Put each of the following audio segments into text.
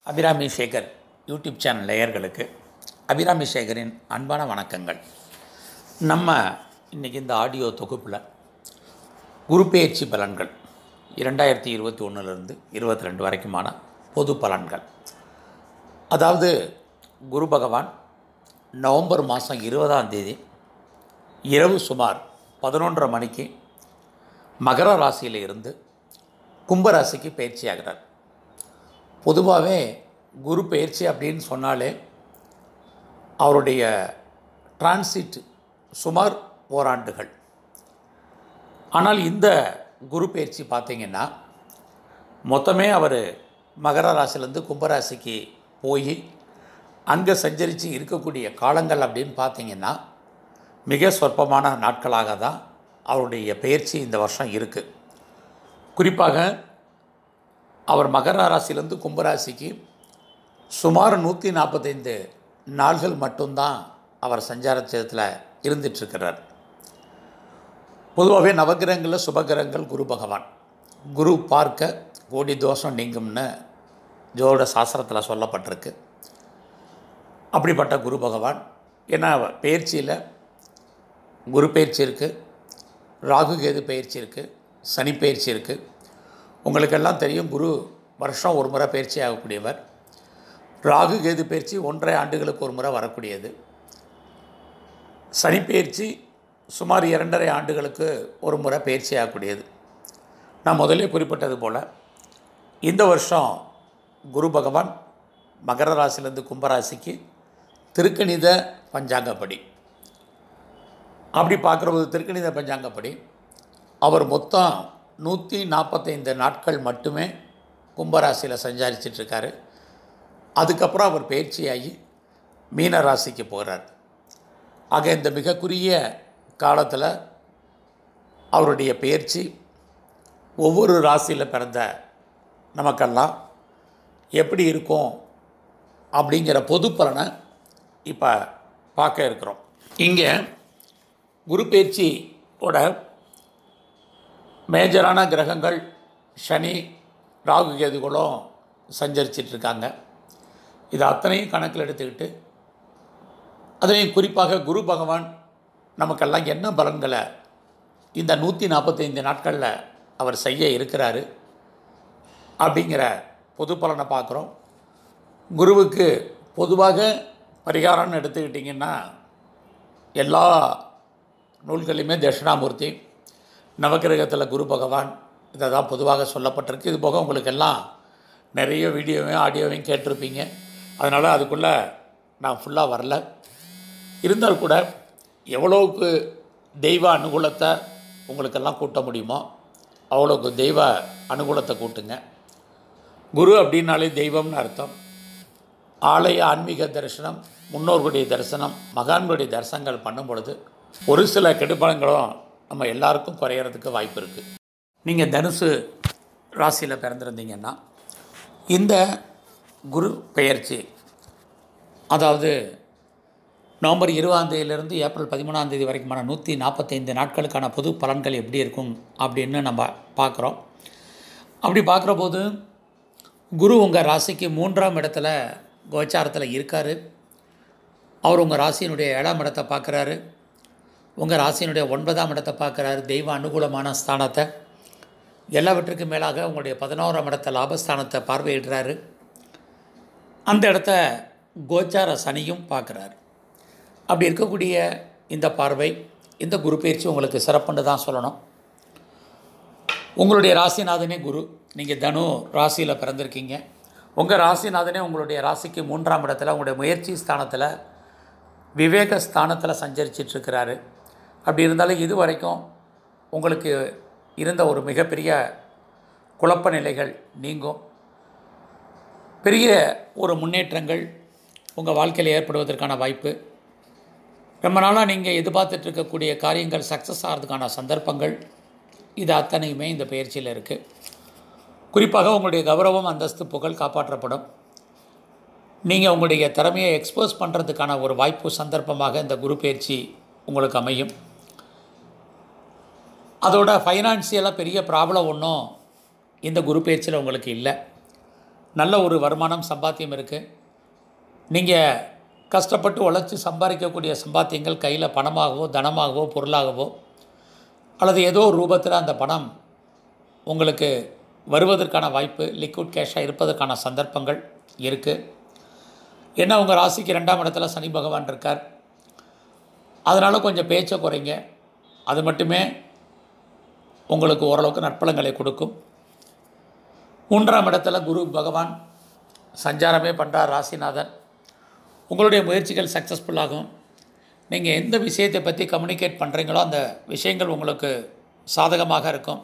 Abirami Sekar YouTube channel நேயர்களுக்கு அபிராமி சேகரின் அன்பான வணக்கங்கள் நம்ம இன்றைக்கி இந்த ஆடியோ தொகுப்பில் குரு பெயர்ச்சி பலன்கள் இரண்டாயிரத்தி இருபத்தி ஒன்றுலேருந்து இருபத்தி ரெண்டு வரைக்குமான பொது பலன்கள் அதாவது குரு பகவான் நவம்பர் மாதம் இருபதாம் தேதி இரவு சுமார் பதினொன்றரை மணிக்கு மகர ராசியில் இருந்து கும்பராசிக்கு பயிற்சி ஆகிறார் பொதுவாகவே குரு பயிற்சி அப்படின்னு சொன்னாலே அவருடைய டிரான்சிட் சுமார் ஓராண்டுகள் ஆனால் இந்த குரு பயிற்சி பார்த்திங்கன்னா மொத்தமே அவர் மகர ராசிலேருந்து கும்பராசிக்கு போய் அங்கே சஞ்சரித்து இருக்கக்கூடிய காலங்கள் அப்படின்னு பார்த்தீங்கன்னா மிக சொற்பமான நாட்களாக தான் அவருடைய பயிற்சி இந்த வருஷம் இருக்குது குறிப்பாக அவர் மகர ராசியிலேருந்து கும்பராசிக்கு சுமார் நூற்றி நாற்பத்தைந்து நாள்கள் மட்டும்தான் அவர் சஞ்சாரத்தில் இருந்துட்டுருக்கிறார் பொதுவாகவே நவகிரகங்களில் சுபகிரகங்கள் குரு பகவான் குரு பார்க்க கோடி தோஷம் நீங்கும்னு ஜோட சாஸ்திரத்தில் சொல்லப்பட்டிருக்கு அப்படிப்பட்ட குரு பகவான் ஏன்னா பயிற்சியில் குரு பயிற்சி இருக்குது ராகு கேது பயிற்சி இருக்குது சனி பயிற்சி இருக்குது உங்களுக்கெல்லாம் தெரியும் குரு வருஷம் ஒரு முறை பயிற்சி ஆகக்கூடியவர் ராகு கேது பயிற்சி ஒன்றரை ஆண்டுகளுக்கு ஒரு முறை வரக்கூடியது சனி பயிற்சி சுமார் இரண்டரை ஆண்டுகளுக்கு ஒரு முறை பயிற்சி ஆகக்கூடியது நான் முதலே குறிப்பிட்டது போல் இந்த வருஷம் குரு பகவான் மகர ராசிலேருந்து கும்பராசிக்கு திருக்கணித பஞ்சாங்கப்படி அப்படி பார்க்குறபோது திருக்கணித பஞ்சாங்கப்படி அவர் மொத்தம் நூற்றி நாற்பத்தைந்து நாட்கள் மட்டுமே கும்பராசியில் சஞ்சாரிச்சிட்ருக்காரு அதுக்கப்புறம் அவர் பயிற்சியாகி மீன ராசிக்கு போகிறார் ஆக இந்த மிக குறுகிய காலத்தில் அவருடைய பயிற்சி ஒவ்வொரு ராசியில் பிறந்த நமக்கெல்லாம் எப்படி இருக்கும் அப்படிங்கிற பொது பலனை இப்போ பார்க்க இருக்கிறோம் இங்கே குரு பயிற்சியோட மேஜரான கிரகங்கள் சனி ராகு கேதுகளும் சஞ்சரிச்சிட்ருக்காங்க இது அத்தனையும் கணக்கில் எடுத்துக்கிட்டு அதுலேயும் குறிப்பாக குரு பகவான் நமக்கெல்லாம் என்ன பலன்களை இந்த நூற்றி நாற்பத்தைந்து நாட்களில் அவர் செய்ய இருக்கிறாரு அப்படிங்கிற பொது பலனை பார்க்குறோம் குருவுக்கு பொதுவாக பரிகாரம்னு எடுத்துக்கிட்டிங்கன்னா எல்லா நூல்களையுமே தட்சிணாமூர்த்தி நவக்கிரகத்தில் குரு பகவான் இதை தான் பொதுவாக சொல்லப்பட்டிருக்கு இது போக உங்களுக்கு எல்லாம் நிறைய வீடியோவையும் ஆடியோவையும் கேட்டிருப்பீங்க அதனால் அதுக்குள்ளே நான் ஃபுல்லாக வரல இருந்தால் கூட எவ்வளோவுக்கு தெய்வ அனுகூலத்தை உங்களுக்கெல்லாம் கூட்ட முடியுமோ அவ்வளோக்கு தெய்வ அனுகூலத்தை கூட்டுங்க குரு அப்படின்னாலே தெய்வம்னு அர்த்தம் ஆலய ஆன்மீக தரிசனம் முன்னோர்களுடைய தரிசனம் மகான்களுடைய தரிசனங்கள் பண்ணும் பொழுது ஒரு சில கெடுபலங்களும் நம்ம எல்லாருக்கும் குறையிறதுக்கு வாய்ப்பு இருக்குது நீங்கள் தனுசு ராசியில் பிறந்திருந்தீங்கன்னா இந்த குரு பெயர்ச்சி அதாவது நவம்பர் இருபதாம் தேதியிலிருந்து ஏப்ரல் பதிமூணாம் தேதி வரைக்குமான நூற்றி நாற்பத்தைந்து நாட்களுக்கான பொது பலன்கள் எப்படி இருக்கும் அப்படின்னு நம்ம பார்க்குறோம் அப்படி பார்க்குற போது குரு உங்கள் ராசிக்கு மூன்றாம் இடத்துல கோச்சாரத்தில் இருக்கார் அவர் உங்கள் ராசியினுடைய ஏழாம் இடத்தை பார்க்குறாரு உங்கள் ராசியினுடைய ஒன்பதாம் இடத்தை பார்க்குறாரு தெய்வ அனுகூலமான ஸ்தானத்தை எல்லாவற்றுக்கும் மேலாக உங்களுடைய பதினோராம் இடத்த லாபஸ்தானத்தை பார்வையிடுறாரு அந்த இடத்த கோச்சார சனியும் பார்க்குறாரு அப்படி இருக்கக்கூடிய இந்த பார்வை இந்த குரு பயிற்சி உங்களுக்கு சிறப்புன்னு தான் சொல்லணும் உங்களுடைய ராசிநாதனே குரு நீங்கள் தனு ராசியில் பிறந்திருக்கீங்க உங்கள் ராசிநாதனே உங்களுடைய ராசிக்கு மூன்றாம் இடத்துல உங்களுடைய முயற்சி ஸ்தானத்தில் விவேக ஸ்தானத்தில் சஞ்சரிச்சிட்ருக்கிறாரு அப்படி இருந்தாலும் இது வரைக்கும் உங்களுக்கு இருந்த ஒரு மிகப்பெரிய குழப்ப நிலைகள் நீங்கும் பெரிய ஒரு முன்னேற்றங்கள் உங்கள் வாழ்க்கையில் ஏற்படுவதற்கான வாய்ப்பு ரொம்ப நாளாக நீங்கள் எதிர்பார்த்துட்டு இருக்கக்கூடிய காரியங்கள் சக்ஸஸ் ஆகிறதுக்கான சந்தர்ப்பங்கள் இது அத்தனையுமே இந்த பயிற்சியில் இருக்குது குறிப்பாக உங்களுடைய கௌரவம் அந்தஸ்து புகழ் காப்பாற்றப்படும் நீங்கள் உங்களுடைய திறமையை எக்ஸ்போஸ் பண்ணுறதுக்கான ஒரு வாய்ப்பு சந்தர்ப்பமாக இந்த குரு பயிற்சி உங்களுக்கு அமையும் அதோட ஃபைனான்சியலாக பெரிய ப்ராப்ளம் ஒன்றும் இந்த குரு பயிற்சியில் உங்களுக்கு இல்லை நல்ல ஒரு வருமானம் சம்பாத்தியம் இருக்குது நீங்கள் கஷ்டப்பட்டு உழைச்சி சம்பாதிக்கக்கூடிய சம்பாத்தியங்கள் கையில் பணமாகவோ தனமாகவோ பொருளாகவோ அல்லது ஏதோ ஒரு ரூபத்தில் அந்த பணம் உங்களுக்கு வருவதற்கான வாய்ப்பு லிக்விட் கேஷாக இருப்பதற்கான சந்தர்ப்பங்கள் இருக்குது ஏன்னா உங்கள் ராசிக்கு ரெண்டாம் இடத்துல சனி பகவான் இருக்கார் அதனால் கொஞ்சம் பேச்சை குறைங்க அது மட்டுமே உங்களுக்கு ஓரளவுக்கு நற்பலங்களை கொடுக்கும் மூன்றாம் இடத்துல குரு பகவான் சஞ்சாரமே பண்ணுறார் ராசிநாதன் உங்களுடைய முயற்சிகள் சக்ஸஸ்ஃபுல்லாகும் நீங்கள் எந்த விஷயத்தை பற்றி கம்யூனிகேட் பண்ணுறீங்களோ அந்த விஷயங்கள் உங்களுக்கு சாதகமாக இருக்கும்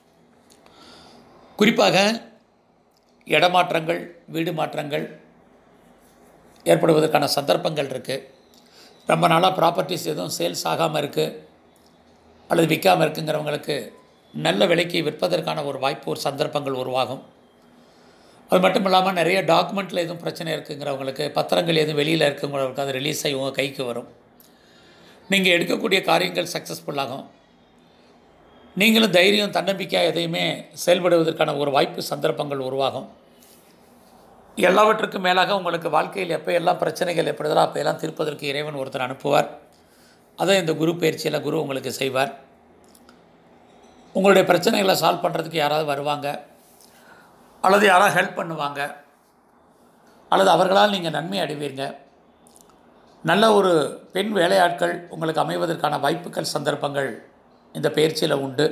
குறிப்பாக இடமாற்றங்கள் வீடு மாற்றங்கள் ஏற்படுவதற்கான சந்தர்ப்பங்கள் இருக்குது ரொம்ப நாளாக ப்ராப்பர்ட்டிஸ் எதுவும் சேல்ஸ் ஆகாமல் இருக்குது அல்லது விற்காமல் இருக்குங்கிறவங்களுக்கு நல்ல விலைக்கு விற்பதற்கான ஒரு வாய்ப்பு ஒரு சந்தர்ப்பங்கள் உருவாகும் அது மட்டும் இல்லாமல் நிறைய டாக்குமெண்ட்டில் எதுவும் பிரச்சனை இருக்குங்கிறவங்களுக்கு பத்திரங்கள் எதுவும் வெளியில் இருக்குங்கிறவங்களுக்கு அது ரிலீஸ் ஆகி உங்கள் கைக்கு வரும் நீங்கள் எடுக்கக்கூடிய காரியங்கள் சக்ஸஸ்ஃபுல்லாகும் நீங்களும் தைரியம் தன்னம்பிக்கையாக எதையுமே செயல்படுவதற்கான ஒரு வாய்ப்பு சந்தர்ப்பங்கள் உருவாகும் எல்லாவற்றுக்கும் மேலாக உங்களுக்கு வாழ்க்கையில் எப்போ எல்லாம் பிரச்சனைகள் ஏற்படுதோ அப்போ எல்லாம் தீர்ப்பதற்கு இறைவன் ஒருத்தர் அனுப்புவார் அதை இந்த குரு பயிற்சியில் குரு உங்களுக்கு செய்வார் உங்களுடைய பிரச்சனைகளை சால்வ் பண்ணுறதுக்கு யாராவது வருவாங்க அல்லது யாராவது ஹெல்ப் பண்ணுவாங்க அல்லது அவர்களால் நீங்கள் நன்மை அடைவீங்க நல்ல ஒரு பெண் வேலையாட்கள் உங்களுக்கு அமைவதற்கான வாய்ப்புகள் சந்தர்ப்பங்கள் இந்த பயிற்சியில் உண்டு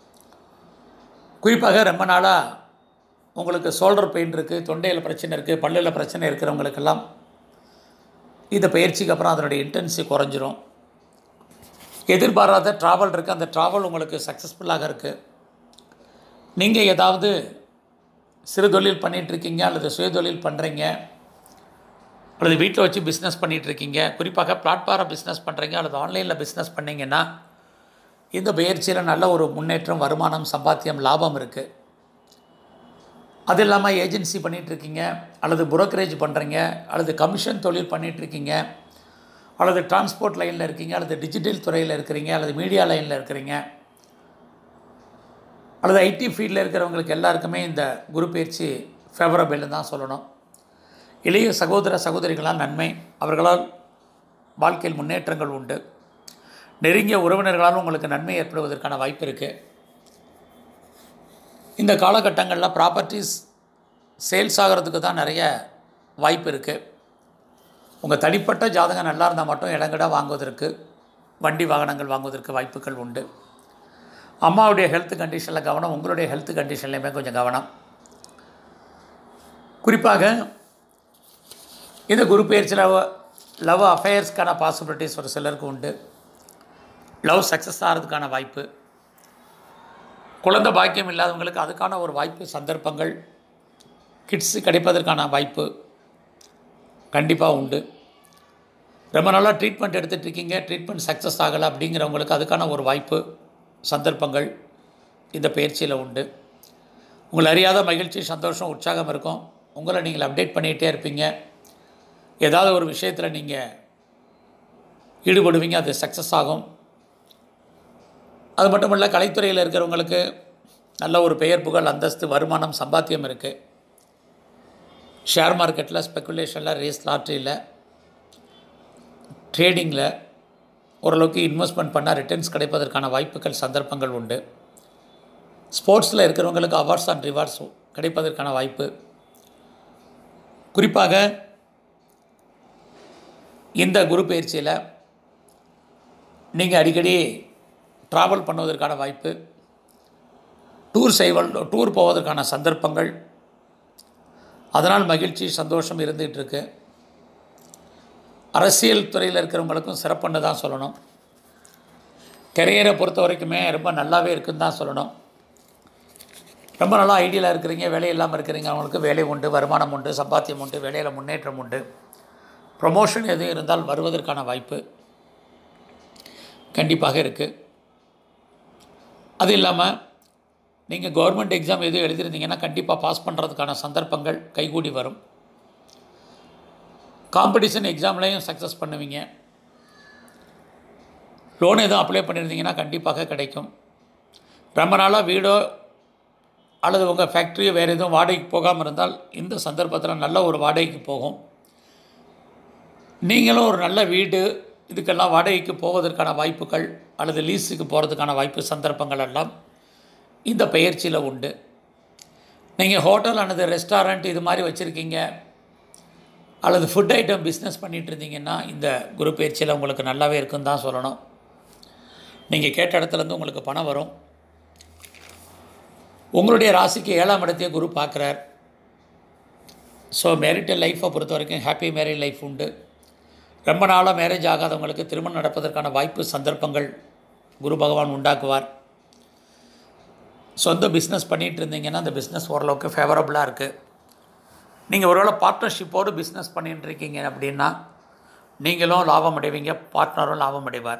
குறிப்பாக ரொம்ப நாளாக உங்களுக்கு ஷோல்டர் பெயின் இருக்குது தொண்டையில் பிரச்சனை இருக்குது பல்லில் பிரச்சனை இருக்கிறவங்களுக்கெல்லாம் இந்த பயிற்சிக்கு அப்புறம் அதனுடைய இன்டென்சி குறைஞ்சிரும் எதிர்பாராத ட்ராவல் இருக்குது அந்த ட்ராவல் உங்களுக்கு சக்ஸஸ்ஃபுல்லாக இருக்குது நீங்கள் ஏதாவது சிறு தொழில் பண்ணிகிட்ருக்கீங்க அல்லது சுய தொழில் பண்ணுறீங்க அல்லது வீட்டில் வச்சு பிஸ்னஸ் பண்ணிகிட்ருக்கீங்க குறிப்பாக பிளாட்ஃபாரம் பிஸ்னஸ் பண்ணுறீங்க அல்லது ஆன்லைனில் பிஸ்னஸ் பண்ணிங்கன்னா இந்த பயிற்சியில் நல்ல ஒரு முன்னேற்றம் வருமானம் சம்பாத்தியம் லாபம் இருக்குது அது இல்லாமல் ஏஜென்சி பண்ணிகிட்ருக்கீங்க அல்லது புரோக்கரேஜ் பண்ணுறீங்க அல்லது கமிஷன் தொழில் பண்ணிகிட்ருக்கீங்க அல்லது டிரான்ஸ்போர்ட் லைனில் இருக்கீங்க அல்லது டிஜிட்டல் துறையில் இருக்கிறீங்க அல்லது மீடியா லைனில் இருக்கிறீங்க அல்லது ஐடி ஃபீல்டில் இருக்கிறவங்களுக்கு எல்லாருக்குமே இந்த குரு பயிற்சி ஃபேவரபிள்னு தான் சொல்லணும் இளைய சகோதர சகோதரிகளால் நன்மை அவர்களால் வாழ்க்கையில் முன்னேற்றங்கள் உண்டு நெருங்கிய உறவினர்களால் உங்களுக்கு நன்மை ஏற்படுவதற்கான வாய்ப்பு இருக்குது இந்த காலகட்டங்களில் ப்ராப்பர்ட்டிஸ் சேல்ஸ் ஆகிறதுக்கு தான் நிறைய வாய்ப்பு இருக்குது உங்கள் தனிப்பட்ட ஜாதகம் நல்லா இருந்தால் மட்டும் இடங்கடா வாங்குவதற்கு வண்டி வாகனங்கள் வாங்குவதற்கு வாய்ப்புகள் உண்டு அம்மாவுடைய ஹெல்த் கண்டிஷனில் கவனம் உங்களுடைய ஹெல்த் கண்டிஷன்லையுமே கொஞ்சம் கவனம் குறிப்பாக இந்த குரு பயிற்சியில் லவ் அஃபேர்ஸ்க்கான பாசிபிலிட்டிஸ் ஒரு சிலருக்கு உண்டு லவ் சக்ஸஸ் ஆகிறதுக்கான வாய்ப்பு குழந்தை பாக்கியம் இல்லாதவங்களுக்கு அதுக்கான ஒரு வாய்ப்பு சந்தர்ப்பங்கள் கிட்ஸு கிடைப்பதற்கான வாய்ப்பு கண்டிப்பாக உண்டு ரொம்ப நாளாக ட்ரீட்மெண்ட் எடுத்துகிட்டு இருக்கீங்க ட்ரீட்மெண்ட் சக்ஸஸ் ஆகலை அப்படிங்கிறவங்களுக்கு அதுக்கான ஒரு வாய்ப்பு சந்தர்ப்பங்கள் இந்த பயிற்சியில் உண்டு உங்களை அறியாத மகிழ்ச்சி சந்தோஷம் உற்சாகம் இருக்கும் உங்களை நீங்கள் அப்டேட் பண்ணிகிட்டே இருப்பீங்க ஏதாவது ஒரு விஷயத்தில் நீங்கள் ஈடுபடுவீங்க அது சக்ஸஸ் ஆகும் அது மட்டும் இல்லை கலைத்துறையில் இருக்கிறவங்களுக்கு நல்ல ஒரு பெயர் புகழ் அந்தஸ்து வருமானம் சம்பாத்தியம் இருக்குது ஷேர் மார்க்கெட்டில் ஸ்பெக்குலேஷனில் ரேஸ் லாட்ரியில் ட்ரேடிங்கில் ஓரளவுக்கு இன்வெஸ்ட்மெண்ட் பண்ணால் ரிட்டர்ன்ஸ் கிடைப்பதற்கான வாய்ப்புகள் சந்தர்ப்பங்கள் உண்டு ஸ்போர்ட்ஸில் இருக்கிறவங்களுக்கு அவார்ட்ஸ் அண்ட் ரிவார்ட்ஸ் கிடைப்பதற்கான வாய்ப்பு குறிப்பாக இந்த குரு பயிற்சியில் நீங்கள் அடிக்கடி ட்ராவல் பண்ணுவதற்கான வாய்ப்பு டூர் செய்வல் டூர் போவதற்கான சந்தர்ப்பங்கள் அதனால் மகிழ்ச்சி சந்தோஷம் இருந்துகிட்டு இருக்கு அரசியல் துறையில் இருக்கிறவங்களுக்கும் சிறப்புன்னு தான் சொல்லணும் கெரியரை பொறுத்த வரைக்குமே ரொம்ப நல்லாவே இருக்குன்னு தான் சொல்லணும் ரொம்ப நல்லா ஐடியில் இருக்கிறீங்க வேலை இல்லாமல் இருக்கிறீங்க அவங்களுக்கு வேலை உண்டு வருமானம் உண்டு சம்பாத்தியம் உண்டு வேலையில் முன்னேற்றம் உண்டு ப்ரொமோஷன் எதுவும் இருந்தால் வருவதற்கான வாய்ப்பு கண்டிப்பாக இருக்குது அது இல்லாமல் நீங்கள் கவர்மெண்ட் எக்ஸாம் எதுவும் எழுதியிருந்தீங்கன்னா கண்டிப்பாக பாஸ் பண்ணுறதுக்கான சந்தர்ப்பங்கள் கைகூடி வரும் காம்படிஷன் எக்ஸாம்லேயும் சக்ஸஸ் பண்ணுவீங்க லோன் எதுவும் அப்ளை பண்ணியிருந்தீங்கன்னா கண்டிப்பாக கிடைக்கும் ரொம்ப நாளாக வீடோ அல்லது உங்கள் ஃபேக்ட்ரியோ வேறு எதுவும் வாடகைக்கு போகாமல் இருந்தால் இந்த சந்தர்ப்பத்தில் நல்ல ஒரு வாடகைக்கு போகும் நீங்களும் ஒரு நல்ல வீடு இதுக்கெல்லாம் வாடகைக்கு போவதற்கான வாய்ப்புகள் அல்லது லீஸுக்கு போகிறதுக்கான வாய்ப்பு சந்தர்ப்பங்கள் எல்லாம் இந்த பயிற்சியில் உண்டு நீங்கள் ஹோட்டல் அல்லது ரெஸ்டாரண்ட் இது மாதிரி வச்சுருக்கீங்க அல்லது ஃபுட் ஐட்டம் பிஸ்னஸ் பண்ணிகிட்டு இருந்தீங்கன்னா இந்த குரு பயிற்சியில் உங்களுக்கு நல்லாவே இருக்குன்னு தான் சொல்லணும் நீங்கள் கேட்ட இடத்துலேருந்து உங்களுக்கு பணம் வரும் உங்களுடைய ராசிக்கு ஏழாம் இடத்தையே குரு பார்க்குறார் ஸோ மேரிட்டல் லைஃப்பை பொறுத்த வரைக்கும் ஹாப்பி மேரிட் லைஃப் உண்டு ரொம்ப நாளாக மேரேஜ் ஆகாதவங்களுக்கு திருமணம் நடப்பதற்கான வாய்ப்பு சந்தர்ப்பங்கள் குரு பகவான் உண்டாக்குவார் சொந்த பிஸ்னஸ் பண்ணிகிட்டு இருந்தீங்கன்னா அந்த பிஸ்னஸ் ஓரளவுக்கு ஃபேவரபுளாக இருக்குது நீங்கள் ஒருவேளை பார்ட்னர்ஷிப்போடு பிஸ்னஸ் பண்ணிட்டு இருக்கீங்க அப்படின்னா நீங்களும் லாபம் அடைவீங்க பார்ட்னரும் லாபம் அடைவார்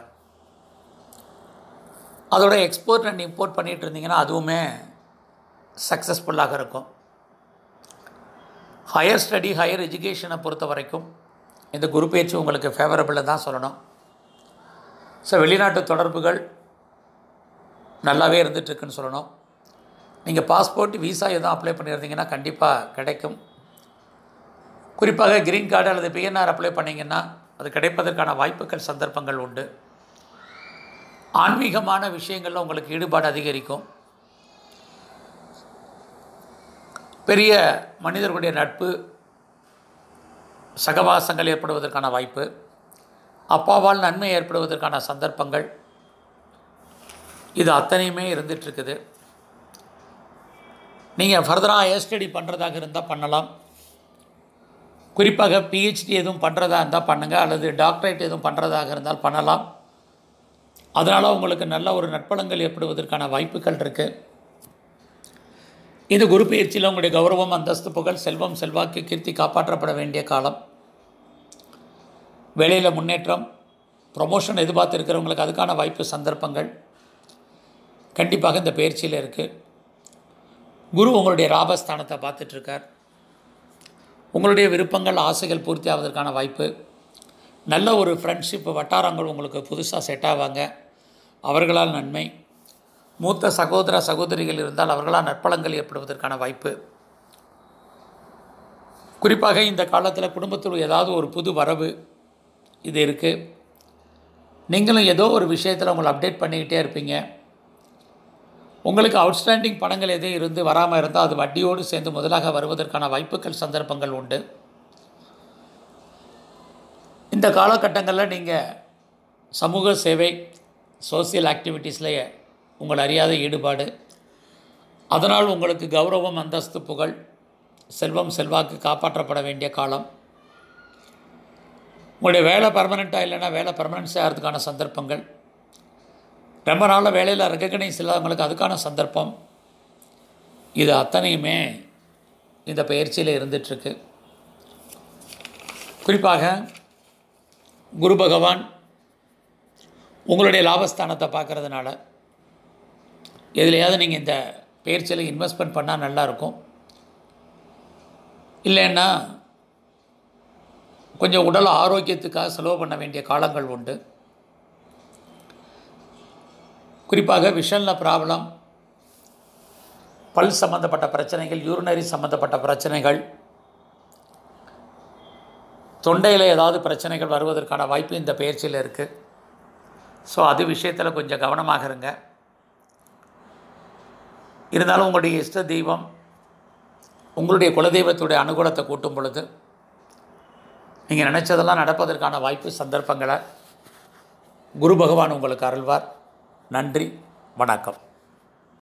அதோட எக்ஸ்போர்ட் அண்ட் இம்போர்ட் பண்ணிகிட்டு இருந்தீங்கன்னா அதுவுமே சக்ஸஸ்ஃபுல்லாக இருக்கும் ஹையர் ஸ்டடி ஹையர் எஜுகேஷனை பொறுத்த வரைக்கும் இந்த குரு பயிற்சி உங்களுக்கு ஃபேவரபிளாக தான் சொல்லணும் ஸோ வெளிநாட்டு தொடர்புகள் நல்லாவே இருந்துகிட்ருக்குன்னு சொல்லணும் நீங்கள் பாஸ்போர்ட் விசா எதுவும் அப்ளை பண்ணியிருந்தீங்கன்னா கண்டிப்பாக கிடைக்கும் குறிப்பாக க்ரீன் கார்டு அல்லது பிஎன்ஆர் அப்ளை பண்ணிங்கன்னா அது கிடைப்பதற்கான வாய்ப்புகள் சந்தர்ப்பங்கள் உண்டு ஆன்மீகமான விஷயங்களில் உங்களுக்கு ஈடுபாடு அதிகரிக்கும் பெரிய மனிதர்களுடைய நட்பு சகவாசங்கள் ஏற்படுவதற்கான வாய்ப்பு அப்பாவால் நன்மை ஏற்படுவதற்கான சந்தர்ப்பங்கள் இது அத்தனையுமே இருந்துகிட்ருக்குது நீங்கள் ஃபர்தராக ஹையர் ஸ்டடி பண்ணுறதாக இருந்தால் பண்ணலாம் குறிப்பாக பிஹெச்டி எதுவும் பண்ணுறதா இருந்தால் பண்ணுங்கள் அல்லது டாக்டரேட் எதுவும் பண்ணுறதாக இருந்தால் பண்ணலாம் அதனால் உங்களுக்கு நல்ல ஒரு நட்பலங்கள் ஏற்படுவதற்கான வாய்ப்புகள் இருக்குது இந்த குரு பயிற்சியில் உங்களுடைய கௌரவம் அந்தஸ்து புகழ் செல்வம் செல்வாக்கு கீர்த்தி காப்பாற்றப்பட வேண்டிய காலம் வேலையில் முன்னேற்றம் ப்ரொமோஷன் எதிர்பார்த்துருக்கிறவங்களுக்கு அதுக்கான வாய்ப்பு சந்தர்ப்பங்கள் கண்டிப்பாக இந்த பயிற்சியில் இருக்குது குரு உங்களுடைய ராபஸ்தானத்தை பார்த்துட்ருக்கார் உங்களுடைய விருப்பங்கள் ஆசைகள் பூர்த்தி ஆவதற்கான வாய்ப்பு நல்ல ஒரு ஃப்ரெண்ட்ஷிப் வட்டாரங்கள் உங்களுக்கு புதுசாக செட் ஆவாங்க அவர்களால் நன்மை மூத்த சகோதர சகோதரிகள் இருந்தால் அவர்களால் நற்பலங்கள் ஏற்படுவதற்கான வாய்ப்பு குறிப்பாக இந்த காலத்தில் குடும்பத்தில் ஏதாவது ஒரு புது வரவு இது இருக்குது நீங்களும் ஏதோ ஒரு விஷயத்தில் உங்களை அப்டேட் பண்ணிக்கிட்டே இருப்பீங்க உங்களுக்கு அவுட்ஸ்டாண்டிங் பணங்கள் எதுவும் இருந்து வராமல் இருந்தால் அது வட்டியோடு சேர்ந்து முதலாக வருவதற்கான வாய்ப்புகள் சந்தர்ப்பங்கள் உண்டு இந்த காலகட்டங்களில் நீங்கள் சமூக சேவை சோசியல் ஆக்டிவிட்டீஸில் உங்கள் அறியாத ஈடுபாடு அதனால் உங்களுக்கு கௌரவம் அந்தஸ்து புகழ் செல்வம் செல்வாக்கு காப்பாற்றப்பட வேண்டிய காலம் உங்களுடைய வேலை பர்மனெண்ட்டாக இல்லைன்னா வேலை பர்மனன்ஸ் ஆகிறதுக்கான சந்தர்ப்பங்கள் ரொம்ப நாளில் வேலையில் ரெக்கக்னைஸ் இல்லாதவங்களுக்கு அதுக்கான சந்தர்ப்பம் இது அத்தனையுமே இந்த பயிற்சியில் இருந்துகிட்ருக்கு குறிப்பாக குரு பகவான் உங்களுடைய லாபஸ்தானத்தை பார்க்குறதுனால எதுலையாவது நீங்கள் இந்த பயிற்சியில் இன்வெஸ்ட்மெண்ட் பண்ணால் நல்லாயிருக்கும் இல்லைன்னா கொஞ்சம் உடல் ஆரோக்கியத்துக்காக செலவு பண்ண வேண்டிய காலங்கள் உண்டு குறிப்பாக விஷனில் ப்ராப்ளம் பல் சம்மந்தப்பட்ட பிரச்சனைகள் யூரினரி சம்மந்தப்பட்ட பிரச்சனைகள் தொண்டையில் ஏதாவது பிரச்சனைகள் வருவதற்கான வாய்ப்பு இந்த பயிற்சியில் இருக்குது ஸோ அது விஷயத்தில் கொஞ்சம் கவனமாக இருங்க இருந்தாலும் உங்களுடைய இஷ்ட தெய்வம் உங்களுடைய குலதெய்வத்துடைய அனுகூலத்தை கூட்டும் பொழுது நீங்கள் நினச்சதெல்லாம் நடப்பதற்கான வாய்ப்பு சந்தர்ப்பங்களை குரு பகவான் உங்களுக்கு அருள்வார் நன்றி வணக்கம்